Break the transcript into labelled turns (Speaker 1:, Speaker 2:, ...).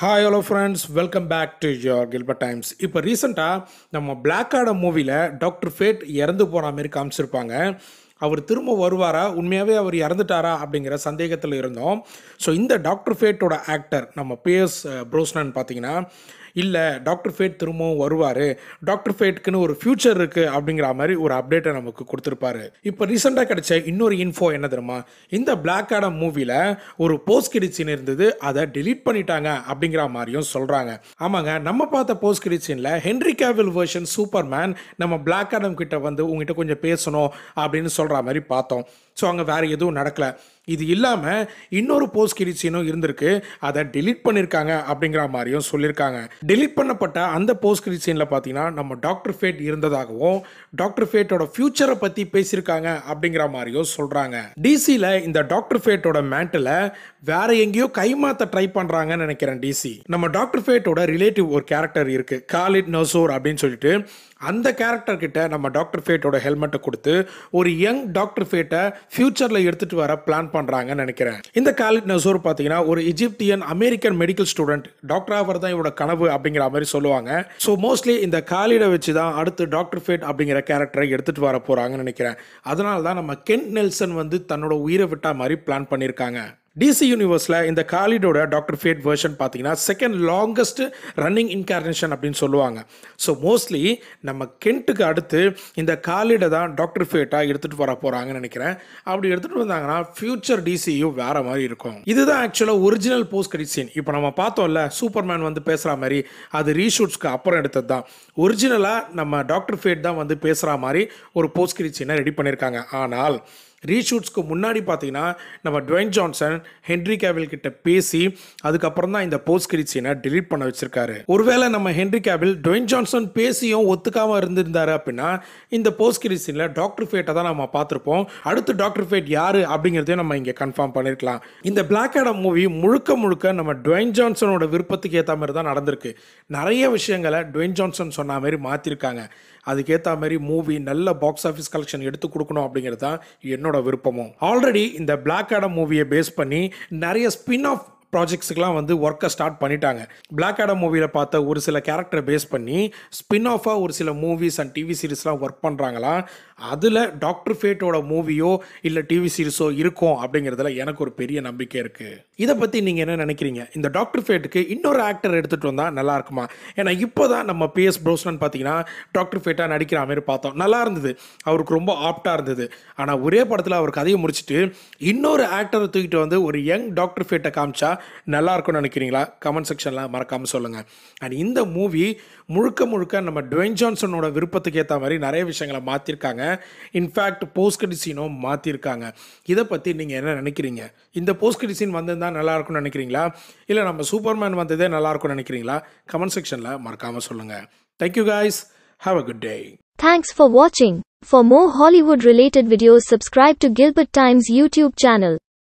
Speaker 1: Hi hello friends welcome back to your Gilbert Times இப்போ ரீசெண்டாக நம்ம பிளாக் ஆடம் மூவியில் டாக்டர் ஃபேட் இறந்து போன மாதிரி காமிச்சிருப்பாங்க அவர் திரும்ப வருவாரா உண்மையாகவே அவர் இறந்துட்டாரா அப்படிங்கிற சந்தேகத்தில் இருந்தோம் ஸோ இந்த டாக்டர் ஃபேட்டோட ஆக்டர் நம்ம பிஎஸ் ப்ரோஸ்னன் பார்த்தீங்கன்னா இல்லை டாக்டர் ஃபேட் திரும்பவும் வருவார் டாக்டர் ஃபேட்க்குன்னு ஒரு ஃப்யூச்சர் இருக்குது அப்படிங்கிற மாதிரி ஒரு அப்டேட்டை நமக்கு கொடுத்துருப்பாரு இப்போ ரீசெண்டாக கிடைச்ச இன்னொரு இன்ஃபோ என்ன தெரியுமா இந்த பிளாக் ஆடம் மூவியில் ஒரு போஸ்ட் கிரெடிட் சீன் இருந்தது அதை delete பண்ணிட்டாங்க அப்படிங்கிற மாதிரியும் சொல்கிறாங்க ஆமாங்க நம்ம பார்த்த போஸ்ட் கிரெடிட் சீனில் ஹென்ரி கேவில் வெர்ஷன் சூப்பர்மேன் நம்ம பிளாக் ஆடம் கிட்ட வந்து உங்ககிட்ட கொஞ்சம் பேசணும் அப்படின்னு சொல்கிற மாதிரி பார்த்தோம் ஸோ அங்கே வேறு எதுவும் நடக்கலை இது இல்லாமல் இன்னொரு போஸ்ட் கிரெடிட் சீனும் இருந்திருக்கு அதை delete பண்ணியிருக்காங்க அப்படிங்கிற மாதிரியும் சொல்லியிருக்காங்க delete பண்ணப்பட்ட அந்த போஸ்ட் கிரெடிட் சீனில் பார்த்தீங்கன்னா நம்ம டாக்டர் ஃபேட் இருந்ததாகவும் டாக்டர் ஃபேட்டோட ஃபியூச்சரை பற்றி பேசியிருக்காங்க அப்படிங்கிற மாதிரியும் சொல்கிறாங்க டிசியில் இந்த டாக்டர் ஃபேட்டோட மேட்டில் வேற எங்கேயோ கைமாத்த ட்ரை பண்ணுறாங்கன்னு நினைக்கிறேன் டிசி நம்ம டாக்டர் ஃபேட்டோட ரிலேட்டிவ் ஒரு கேரக்டர் இருக்கு காலிட் நசோர் அப்படின்னு சொல்லிட்டு அந்த கேரக்டர் கிட்ட நம்ம டாக்டர் ஃபேட்டோட ஹெல்மெட்டை கொடுத்து ஒரு யங் டாக்டர் ஃபேட்டை ஃபியூச்சரில் எடுத்துட்டு வர பிளான் பண்ணுறாங்கன்னு நினைக்கிறேன் இந்த காலிட் நசோர் பார்த்தீங்கன்னா ஒரு Egyptian American medical student doctor ஆவர் தான் இவரோட கனவு அப்படிங்கிற மாதிரி சொல்லுவாங்க ஸோ மோஸ்ட்லி இந்த காலிடை வச்சு தான் அடுத்து டாக்டர் ஃபேட் அப்படிங்கிற கேரக்டரை எடுத்துட்டு வர போகிறாங்கன்னு நினைக்கிறேன் அதனால தான் நம்ம கென்ட் நெல்சன் வந்து தன்னோட உயிரை விட்டா மாதிரி பிளான் பண்ணியிருக்காங்க டிசி யூனிவர்ஸில் இந்த காலிடோட டாக்டர் ஃபேட் வெர்ஷன் பார்த்தீங்கன்னா செகண்ட் லாங்கஸ்ட் ரன்னிங் இன்கார்னேஷன் அப்படின்னு சொல்லுவாங்க ஸோ மோஸ்ட்லி நம்ம கென்ட்டுக்கு அடுத்து இந்த காலிடை தான் டாக்டர் ஃபேட்டாக எடுத்துகிட்டு வர போகிறாங்கன்னு நினைக்கிறேன் அப்படி எடுத்துகிட்டு வந்தாங்கன்னா ஃபியூச்சர் டிசியும் வேற மாதிரி இருக்கும் இதுதான் ஆக்சுவலாக ஒரிஜினல் போஸ்ட் கிரெடிட் சீன் இப்போ நம்ம பார்த்தோம்ல சூப்பர்மேன் வந்து பேசுகிற மாதிரி அது ரீஷூட்ஸ்க்கு அப்புறம் எடுத்தது தான் ஒரிஜினலாக நம்ம டாக்டர் ஃபேட் தான் வந்து பேசுகிற மாதிரி ஒரு போஸ்ட் கிரெடிட் சீனை ரெடி பண்ணியிருக்காங்க ஆனால் ரீஷூட்ஸ்க்கு முன்னாடி பார்த்தீங்கன்னா நம்ம டுவைன் ஜான்சன் ஹென்ரி கேபிள் கிட்ட பேசி அதுக்கப்புறம் தான் இந்த போஸ்ட் கிரெடிட் சீனை delete பண்ண வச்சிருக்காரு ஒருவேளை நம்ம ஹென்ரி கேபிள் டுவைன் ஜான்சன் பேசியும் ஒத்துக்காம இருந்திருந்தாரு அப்படின்னா இந்த போஸ்ட் கிரெடிட் சீனில் டாக்டர் ஃபேட்டை தான் நம்ம பார்த்துருப்போம் அடுத்து டாக்டர் ஃபேட் யாரு அப்படிங்கிறதையும் நம்ம இங்கே கன்ஃபார்ம் பண்ணியிருக்கலாம் இந்த பிளாக் ஆடம் மூவி முழுக்க முழுக்க நம்ம டுவைன் ஜான்சனோட விருப்பத்துக்கு ஏற்ற மாதிரி தான் நடந்திருக்கு நிறைய விஷயங்களை டுவைன் ஜான்சன் சொன்ன மாதிரி மாற்றிருக்காங்க அதுக்கேற்ற மாதிரி மூவி நல்ல பாக்ஸ் ஆஃபீஸ் கலெக்ஷன் எடுத்து கொடுக்கணும் அப்படிங்கிறது தான் என்னோட விருப்பமும் ஆல்ரெடி இந்த பிளாக் ஆடம் மூவியை பேஸ் பண்ணி நிறைய ஸ்பின் ஆஃப் ப்ராஜெக்ட்ஸுக்கெலாம் வந்து ஒர்க்கை ஸ்டார்ட் பண்ணிட்டாங்க பிளாக் ஆடம் மூவியில் பார்த்த ஒரு சில கேரக்டரை பேஸ் பண்ணி ஸ்பின் ஆஃபாக ஒரு சில மூவிஸ் அண்ட் டிவி சீரிஸ்லாம் ஒர்க் பண்ணுறாங்களா அதில் டாக்டர் ஃபேட்டோட மூவியோ இல்லை டிவி சீரிஸோ இருக்கும் அப்படிங்கிறதுல எனக்கு ஒரு பெரிய நம்பிக்கை இருக்குது இதை பற்றி நீங்கள் என்ன நினைக்கிறீங்க இந்த டாக்டர் ஃபேட்டுக்கு இன்னொரு ஆக்டர் எடுத்துகிட்டு வந்தால் நல்லா இருக்குமா ஏன்னா இப்போ தான் நம்ம பிஎஸ் ப்ரோஸ்னன் பார்த்தீங்கன்னா டாக்டர் ஃபேட்டாக நடிக்கிற மாதிரி பார்த்தோம் நல்லா இருந்தது அவருக்கு ரொம்ப ஆப்டாக இருந்தது ஆனால் ஒரே படத்தில் அவர் கதையை முடிச்சுட்டு இன்னொரு ஆக்டரை தூக்கிட்டு வந்து ஒரு யங் டாக்டர் ஃபேட்டை காமிச்சா நல்லா இருக்கும்னு நினைக்கிறீங்களா கமெண்ட் செக்ஷனில் மறக்காமல் சொல்லுங்கள் அண்ட் இந்த மூவி முழுக்க முழுக்க நம்ம டுவைன் ஜான்சனோட விருப்பத்துக்கு ஏற்ற மாதிரி நிறைய விஷயங்களை மாற்றிருக்காங்க இன்ஃபேக்ட் போஸ்ட் கிரெடிட் மாற்றிருக்காங்க இதை பற்றி நீங்கள் என்ன நினைக்கிறீங்க இந்த போஸ்ட் கிரெடிட் சீன் வந்திருந்தால் நல்லா இருக்கும்னு நினைக்கிறீங்களா இல்லை நம்ம சூப்பர்மேன் வந்ததே நல்லா இருக்கும்னு நினைக்கிறீங்களா கமெண்ட் செக்ஷனில் மறக்காமல் சொல்லுங்கள் thank you guys have a good day
Speaker 2: Thanks for watching. For more Hollywood related videos subscribe to Gilbert Times YouTube channel.